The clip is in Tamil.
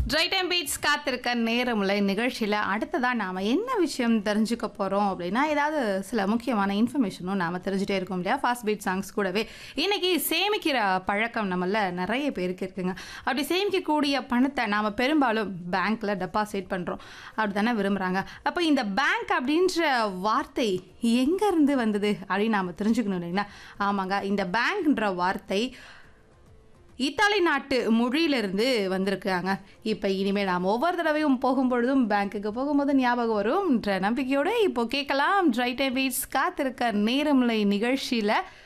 ட்ரை டைம் பீட்ஸ் காத்திருக்க நேரமுள்ள நிகழ்ச்சியில் அடுத்ததாக நாம் என்ன விஷயம் தெரிஞ்சுக்க போகிறோம் அப்படின்னா ஏதாவது சில முக்கியமான இன்ஃபர்மேஷனும் நாம் தெரிஞ்சுட்டே இருக்கோம் இல்லையா ஃபாஸ்ட் பீட் சாங்ஸ் கூடவே இன்னைக்கு சேமிக்கிற பழக்கம் நம்மள நிறைய பேருக்கு இருக்குங்க அப்படி சேமிக்கக்கூடிய பணத்தை நாம் பெரும்பாலும் பேங்க்கில் டெபாசிட் பண்ணுறோம் அப்படி தானே விரும்புகிறாங்க அப்போ இந்த பேங்க் அப்படின்ற வார்த்தை எங்கேருந்து வந்தது அப்படின்னு நாம் தெரிஞ்சுக்கணும் இல்லைங்களா ஆமாங்க இந்த பேங்க்ன்ற வார்த்தை இத்தாலி நாட்டு மொழியிலிருந்து வந்திருக்காங்க இப்போ இனிமேல் நாம் ஒவ்வொரு தடவையும் போகும்பொழுதும் பேங்க்குக்கு போகும்போது ஞாபகம் வரும்ன்ற நம்பிக்கையோடு இப்போ கேட்கலாம் ட்ரை டைம் வெயிட்ஸ் காத்திருக்க நேரமில்லை நிகழ்ச்சியில்